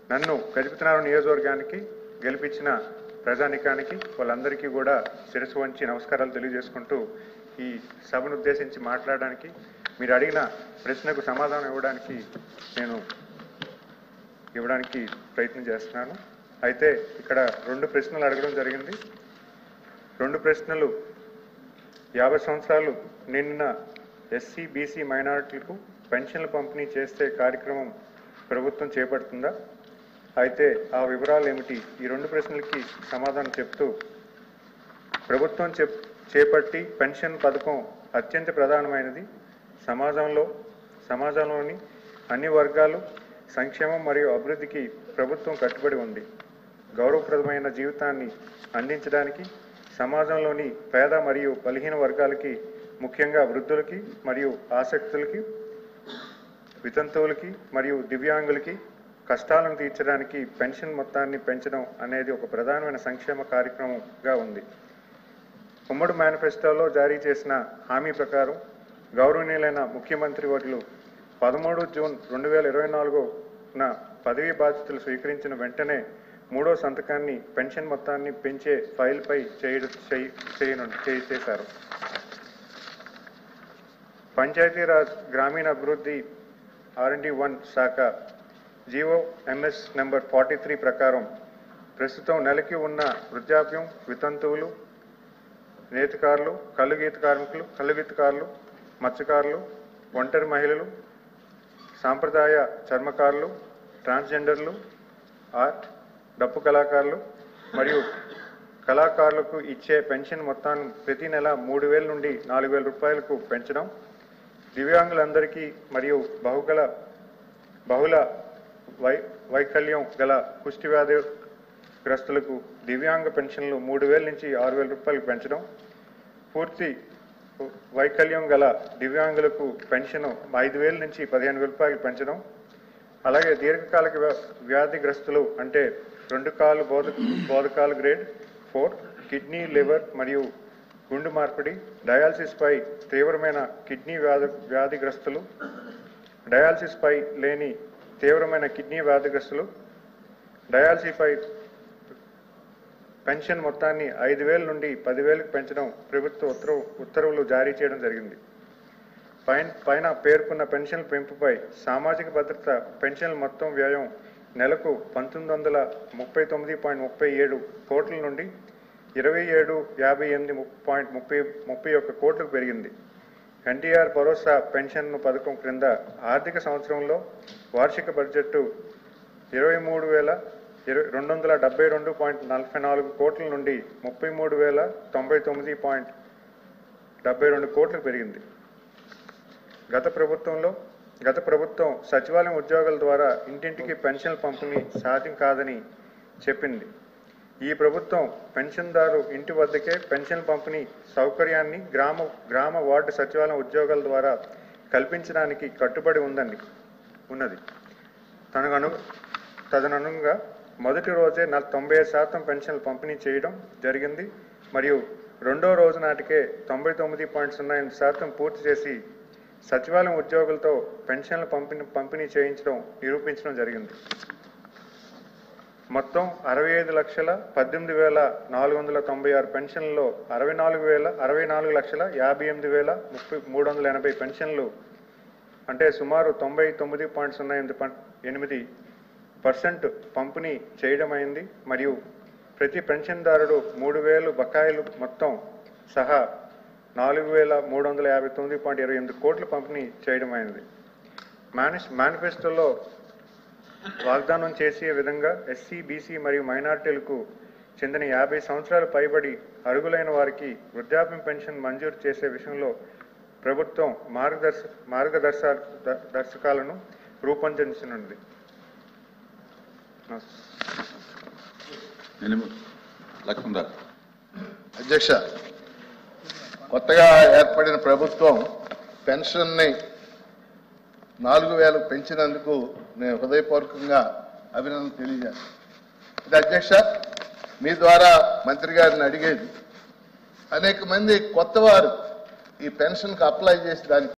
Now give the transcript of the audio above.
నన్ను గజపతినగరం నియోజకవర్గానికి గెలిపించిన ప్రజానికానికి వాళ్ళందరికీ కూడా శిరసు వంచి నమస్కారాలు తెలియజేసుకుంటూ ఈ సభను ఉద్దేశించి మాట్లాడడానికి మీరు అడిగిన ప్రశ్నకు సమాధానం ఇవ్వడానికి నేను ఇవ్వడానికి ప్రయత్నం చేస్తున్నాను అయితే ఇక్కడ రెండు ప్రశ్నలు అడగడం జరిగింది రెండు ప్రశ్నలు యాభై సంవత్సరాలు నిండిన ఎస్సీ బీసీ మైనారిటీలకు పెన్షన్లు పంపిణీ చేస్తే కార్యక్రమం ప్రభుత్వం చేపడుతుందా అయితే ఆ వివరాలు ఏమిటి ఈ రెండు ప్రశ్నలకి సమాధానం చెప్తూ ప్రభుత్వం చెప్ చేపట్టి పెన్షన్ పథకం అత్యంత ప్రధానమైనది సమాజంలో సమాజంలోని అన్ని వర్గాలు సంక్షేమం మరియు అభివృద్ధికి ప్రభుత్వం కట్టుబడి ఉంది గౌరవప్రదమైన జీవితాన్ని అందించడానికి సమాజంలోని పేద మరియు బలహీన వర్గాలకి ముఖ్యంగా వృద్ధులకి మరియు ఆసక్తులకి వితంతువులకి మరియు దివ్యాంగులకి కష్టాలను తీర్చడానికి పెన్షన్ మొత్తాన్ని పెంచడం అనేది ఒక ప్రధానమైన సంక్షేమ కార్యక్రమంగా ఉంది ఉమ్మడి మేనిఫెస్టోలో జారీ చేసిన హామీ ప్రకారం గౌరవనీయులైన ముఖ్యమంత్రి వర్యులు పదమూడు జూన్ రెండు వేల ఇరవై నాలుగున పదవీ బాధ్యతలు స్వీకరించిన వెంటనే మూడో సంతకాన్ని పెన్షన్ మొత్తాన్ని పెంచే ఫైల్పై చేయడం చేయ- చేయను చేయ- చేశారు పంచాయతీరాజ్ గ్రామీణ అభివృద్ధి ఆర్ఎండి వన్ శాఖ GO MS number forty three ప్రకారం ప్రస్తుతం నెలకి ఉన్న వృద్ధాప్యం వితంతువులు నేతకారులు కల్లుగీత కార్మికులు కల్లుగీతకారులు మత్స్యకారులు ఒంటరి మహిళలు సాంప్రదాయ చర్మకారులు ట్రాన్స్జెండర్లు ఆర్ట్ డప్పు కళాకారులు మరియు కళాకారులకు ఇచ్చే పెన్షన్ మొత్తాన్ని ప్రతి నెల మూడు వేల నుండి నాలుగు వేల రూపాయలకు పెంచడం దివ్యాంగులందరికీ మరియు బహుగల బహుళ వై వైకల్యం గల కుష్టి వ్యాధి గ్రస్తులకు దివ్యాంగ పెన్షన్లు మూడు వేల నుంచి ఆరు వేల రూపాయలకు పెంచడం పూర్తి వైకల్యం గల దివ్యాంగులకు పెన్షన్ ఐదు వేల నుంచి పదిహేను వేల రూపాయలు పెంచడం అలాగే దీర్ఘకాలిక వ్యా- వ్యాధిగ్రస్తులు అంటే రెండు కాలు బోధ బోధకాలు గ్రేడ్ ఫోర్ కిడ్నీ లివర్ మరియు గుండు మార్పిడి డయాలసిస్ పై తీవ్రమైన కిడ్నీ వ్యాధి వ్యాధిగ్రస్తులు డయాలసిస్ పై లేని తీవ్రమైన కిడ్నీ వ్యాధిగ్రస్తులు డయాలసిస్ పై పెన్షన్ మొత్తాన్ని ఐదు వేల నుండి పదివేలకు పెంచడం ప్రభుత్వ ఉత్తర్వు ఉత్తర్వులు జారీ చేయడం జరిగింది పైన పైన పేర్కొన్న పెన్షన్ పెంపుపై సామాజిక భద్రత పెన్షన్ల మొత్తం వ్యయం నెలకు పంతొమ్మిది వందల ముప్పై తొమ్మిది పాయింట్ ముప్పై ఏడు కోట్ల నుండి ఇరవై ఏడు యాభై ఎనిమిది ము- పాయింట్ ముప్పై ముప్పై ఒక్క కోట్లకు పెరిగింది ఎన్టీఆర్ భరోసా పెన్షన్ పథకం క్రింద ఆర్థిక సంవత్సరంలో వార్షిక బడ్జెట్ ఇరవై మూడు వేల ఇరవై రెండు వందల డెబ్బై రెండు పాయింట్ నలభై నాలుగు కోట్ల నుండి ముప్పై మూడు వేల తొంభై తొమ్మిది పాయింట్ డెబ్బై రెండు కోట్లకు పెరిగింది గత ప్రభుత్వంలో గత ప్రభుత్వం సచివాలయం ఉద్యోగుల ద్వారా ఇంటింటికి పెన్షన్ల పంపిణీ సాధ్యం కాదని చెప్పింది ఈ ప్రభుత్వం పెన్షన్దారు ఇంటి వద్దకే పెన్షన్ పంపిణీ సౌకర్యాన్ని గ్రామ గ్రామ వార్డు సచివాలయం ఉద్యోగుల ద్వారా కల్పించడానికి కట్టుబడి ఉందండి ఉన్నది తనకు అను తదనుగుణంగా మొదటి రోజే నల తొంభై ఐదు శాతం పెన్షన్లు పంపిణీ చేయడం జరిగింది మరియు రెండో రోజు నాటికే తొంభై తొమ్మిది పాయింట్ సున్నా ఎనిమిది శాతం పూర్తి చేసి సచివాలయం ఉద్యోగులతో పెన్షన్లు పంపిణీ పంపిణీ చేయించడం నిరూపించడం జరిగింది మొత్తం అరవై ఐదు లక్షల పద్దెనిమిది వేల నాలుగు వందల తొంభై ఆరు పెన్షన్లలో అరవై నాలుగు వేల అరవై నాలుగు లక్షల యాభై ఎనిమిది వేల ముప్పై మూడు వందల ఎనభై పెన్షన్లు అంటే సుమారు తొంభై తొమ్మిది పాయింట్ సున్నా ఎనిమిది పం- ఎనిమిది పర్సెంట్ పంపిణీ చేయడం అయింది మరియు ప్రతి పెన్షన్దారుడు మూడు వేలు బకాయిలు మొత్తం సహా నాలుగు వేల మూడు వందల యాభై తొమ్మిది పాయింట్ ఇరవై ఎనిమిది కోట్లు పంపిణీ చేయడం అయింది మేనిస్ మేనిఫెస్టోలో వాగ్దానం చేసే విధంగా ఎస్సీ బీసీ మరియు మైనార్టీలకు చెందిన యాభై సంవత్సరాలు పైబడి అర్హులైన వారికి వృద్ధాప్యం పెన్షన్ మంజూరు చేసే విషయంలో ప్రభుత్వం మార్గదర్శ మార్గదర్శ ద- దర్శకాలను రూపొందించనుంది ఎనిమిది లక్ష్మణరావు అధ్యక్ష కొత్తగా ఏర్పడిన ప్రభుత్వం పెన్షన్ని నాలుగు వేలు పెంచినందుకు నేను హృదయపూర్వకంగా అభినందనలు తెలియజేస్తాను ఇది అధ్యక్ష మీ ద్వారా మంత్రి గారిని అడిగేది అనేక మంది కొత్త వారు ఈ పెన్షన్కి అప్లై చేసి దానికి